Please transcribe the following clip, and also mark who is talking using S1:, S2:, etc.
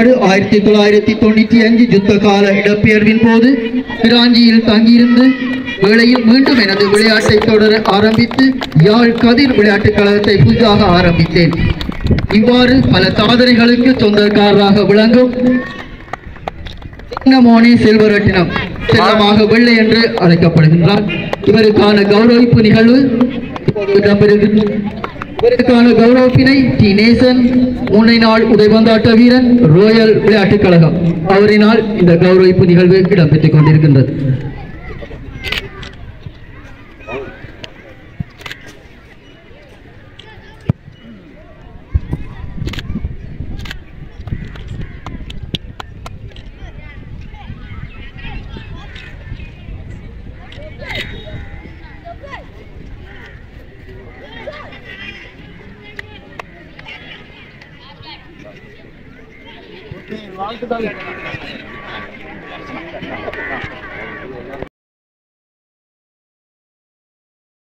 S1: நாடு ஆயிரத்தி தொள்ளாயிரத்தி தொண்ணூற்றி அஞ்சு யுத்த கால இடப்பெயர்வின் போது பிராஞ்சியில் தங்கியிருந்து வேளையில் மீண்டும் எனது விளையாட்டை தொடர ஆரம்பித்து யாழ் கதிர் விளையாட்டுக் கழகத்தை புதிதாக ஆரம்பித்தேன் இவ்வாறு பல சாதனைகளுக்கு சொந்தக்காரராக விளங்கும் சின்னமோனி செல்வரட்டினம் செல்லமாக வெள்ளை என்று அழைக்கப்படுகின்றார் இவருக்கான கௌரவிப்பு நிகழ்வு இப்போது இடம்பெறுகின்றது இவருக்கான கௌரவிப்பினை டி நேசன் முன்னை நாள் உதைபந்தாட்ட வீரன் ரோயல் விளையாட்டுக் கழகம் அவரினால் இந்த கௌரவிப்பு நிகழ்வு இடம்பெற்றுக் கொண்டிருக்கின்றது